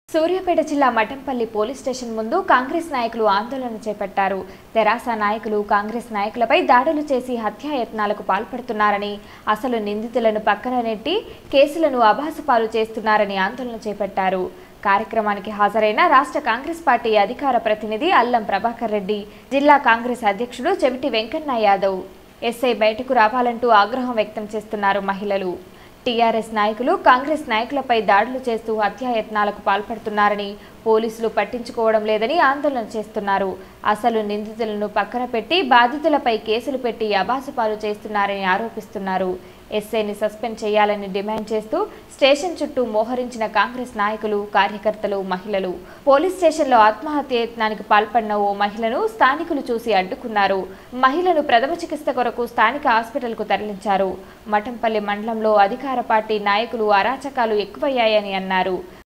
సూర్యాపేట జిల్లా Mattampally police station ముందు కాంగ్రెస్ నాయకులు ఆందోళన చేపట్టారు తెరాస నాయకులు కాంగ్రెస్ నాయకులపై దాడులు చేసి హత్యాయత్నాలకు పాల్పడుతున్నారని అసలు నిందితులను పక్కన నెట్టి కేసులను అభాసపాలు చేస్తున్నారని ఆందోళన చేపట్టారు కార్యక్రమానికి హాజరైన రాష్ట్ర కాంగ్రెస్ పార్టీ అధికార ప్రతినిధి అల్లం ప్రభాకర్ రెడ్డి జిల్లా కాంగ్రెస్ అధ్యక్షుడు చెవిటి వెంకన్న యాదవ్ ఎస్ఐ బయటకు రావాలంటూ ఆగ్రహం వ్యక్తం చేస్తున్నారు మహిళలు టీఆర్ఎస్ నాయకులు కాంగ్రెస్ నాయకులపై దాడులు చేస్తూ హత్యాయత్నాలకు పాల్పడుతున్నారని పోలీసులు పట్టించుకోవడం లేదని ఆందోళన చేస్తున్నారు అసలు నిందితులను పక్కన పెట్టి బాధితులపై కేసులు పెట్టి అబాసుపాలు చేస్తున్నారని ఆరోపిస్తున్నారు ఎస్ఐని సస్పెండ్ చేయాలని డిమాండ్ చేస్తూ స్టేషన్ చుట్టూ మోహరించిన కాంగ్రెస్ నాయకులు కార్యకర్తలు మహిళలు పోలీస్ స్టేషన్లో ఆత్మహత్య యత్నానికి పాల్పడిన ఓ మహిళను స్థానికులు చూసి అడ్డుకున్నారు మహిళను ప్రథమ చికిత్స కొరకు స్థానిక హాస్పిటల్కు తరలించారు మఠంపల్లి మండలంలో అధికార పార్టీ నాయకులు అరాచకాలు ఎక్కువయ్యాయని అన్నారు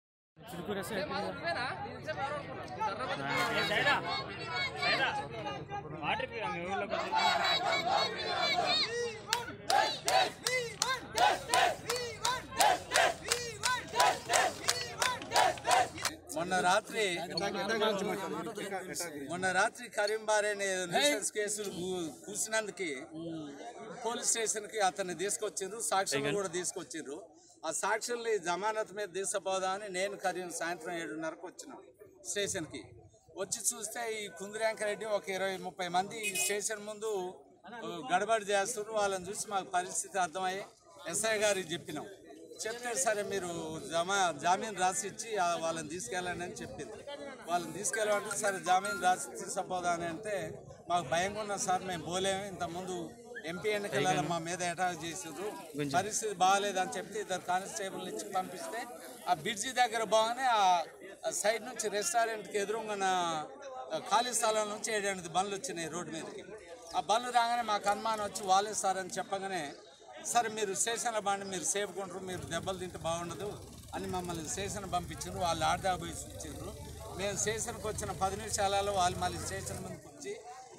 మొన్న రాత్రి మొన్న రాత్రి కరీంబారే న్యూసెన్స్ కేసులు కూ- కూసినందుకు పోలీస్ స్టేషన్ కి అతన్ని తీసుకొచ్చిండ్రు సాక్షులు కూడా తీసుకొచ్చిండ్రు ఆ సాక్షుల్ని జమానత్ మీద తీసుకుపోదామని నేను కరీం సాయంత్రం ఏడున్నరకు వచ్చిన స్టేషన్ కి వచ్చి చూస్తే ఈ కుందిరాంకరెడ్డి ఒక ఇరవై ముప్పై మంది ఈ స్టేషన్ ముందు ఆ, గడబడి చేస్తున్నారు వాళ్ళని చూసి మాకు పరిస్థితి అర్థమయ్యి ఎస్ఐ గారికి చెప్పినాం చెప్తే సరే మీరు జమా జామీన్ రాసి ఇచ్చి ఆ వాళ్ళని తీసుకెళ్ళండి అని చెప్పింది వాళ్ళని తీసుకెళ్ళమంటే సరే జామీన్ రాసి తీసుకుపోదాని అంటే మాకు భయంగా ఉన్నది సార్ మేము పోలేము ఇంతకుముందు ఎంపీ ఎన్నికలలో మా మీద అటాక్ చేసిండ్రు పరిస్థితి బాగాలేదని చెప్తే ఇద్దరు కానిస్టేబుల్ ఇచ్చి పంపిస్తే ఆ బ్రిడ్జి దగ్గర బాగానే ఆ ఆ సైడ్ నుంచి రెస్టారెంట్కి ఎదురుగా ఖాళీ స్థలం నుంచి ఏడెనిమిది బండ్లు వచ్చినాయి రోడ్డు మీదకి ఆ బండ్లు రాగానే మాకు అనుమానం వచ్చి వాళ్ళే సార్ అని చెప్పగానే సరే మీరు స్టేషన్లో బండి మీరు సేఫ్గా ఉంటారు మీరు దెబ్బలు తింటే బాగుండదు అని మమ్మల్ని స్టేషన్ పంపించారు వాళ్ళు ఆడదా పోయి ఇచ్చారు మేము స్టేషన్కి వచ్చిన పది నిమిషాలలో వాళ్ళు మళ్ళీ స్టేషన్ ముందుకు వచ్చి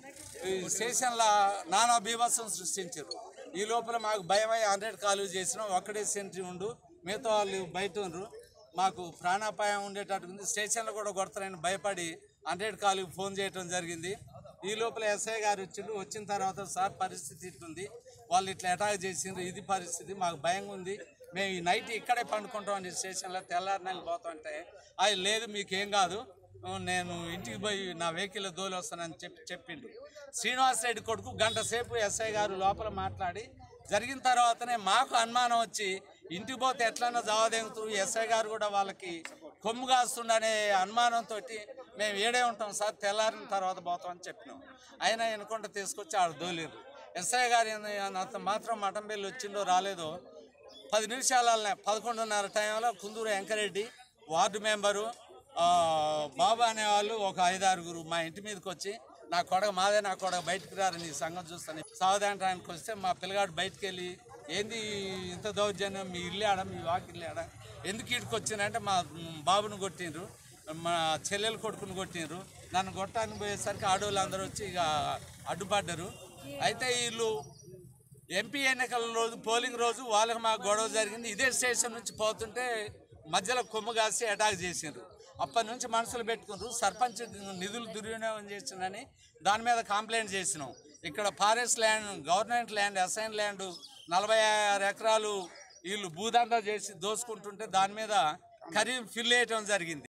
ఈ స్టేషన్లో నానా బీభత్సం సృష్టించారు ఈ లోపల మాకు భయమై హండ్రెడ్ కాలు చేసినాం ఒక్కడే సెంట్రీ ఉండు మిగతా వాళ్ళు బయట ఉండ్రు మాకు ప్రాణాపాయం ఉండేటట్టుంది స్టేషన్లో కూడా కొడతారని భయపడి హండ్రెడ్ కాలుకి ఫోన్ చేయడం జరిగింది ఈ లోపల ఎస్ఐ గారు వచ్చిండు వచ్చిన తర్వాత సార్ పరిస్థితి ఇట్లుంది వాళ్ళు ఇట్లా అటాక్ చేసిండ్రు ఇది పరిస్థితి మాకు భయంగా ఉంది మేము ఈ నైట్ ఇక్కడే పండుకుంటాం అని స్టేషన్లో తెల్లారినాక పోతుంటే అది లేదు మీకేం కాదు నేను ఇంటికి పోయి నా వెహికల్ దోలి వస్తానని చెప్పి చెప్పిండు శ్రీనివాస్ రెడ్డి కొడుకు గంట సేపు ఎస్ఐ గారు లోపల మాట్లాడి జరిగిన తర్వాతనే మాకు అనుమానం వచ్చి ఇంటికి పోతే ఎట్లన్నా జావదెంగుతూ ఎస్ఐ గారు కూడా వాళ్ళకి కొమ్ము కాస్తుండనే అనుమానంతో మేము ఏడే ఉంటాం సార్ తెల్లారిన తర్వాత పోతాం అని చెప్పినాం అయినా ఎనుకుంట తీసుకొచ్చి ఆడ దోలేరు ఎస్ఐ గారు అంత మాత్రం మటన్ బిల్లు వచ్చిందో రాలేదో పది నిమిషాలనే పదకొండున్నర టైంలో కుందూరు వెంకరెడ్డి వార్డు మెంబరు ఆ, బాబా అనేవాళ్ళు ఒక ఐదారుగురు మా ఇంటి మీదకి వచ్చి నా కొడగ మాదే నా కొడగ బయటకు రారని ఈ సంగతి చూస్తాను సావధానటానికి వస్తే మా పిల్లగాడు బయటకు వెళ్ళి ఏంది ఇంత దౌర్జన్యం మీ ఇల్లు ఆడ మీ వాకిల్లు ఆడ ఎందుకు ఇటుకు వచ్చిందంటే మా బాబును కొట్టిండ్రు మా చెల్లెలు కొడుకుని కొట్టిండ్రు నన్ను కొట్టడానికి పోయేసరికి ఆడవాళ్ళు అందరూ వచ్చి ఇక అడ్డుపడ్డారు అయితే వీళ్ళు ఎంపీ ఎన్నికల రోజు పోలింగ్ రోజు వాళ్ళకి మాకు గొడవ జరిగింది ఇదే స్టేషన్ నుంచి పోతుంటే మధ్యలో కొమ్ము కాసి అటాక్ చేసిండ్రు అప్పటి నుంచి మనసులు పెట్టుకున్నారు సర్పంచ్ నిధులు దుర్వినియోగం చేసిందని దాని మీద కంప్లైంట్ చేసినాం ఇక్కడ forest land government land assign land నలభై ఆరు ఎకరాలు వీళ్ళు భూదందా చేసి దోసుకుంటుంటే దాని మీద ఖరీదు ఫిల్ చేయటం జరిగింది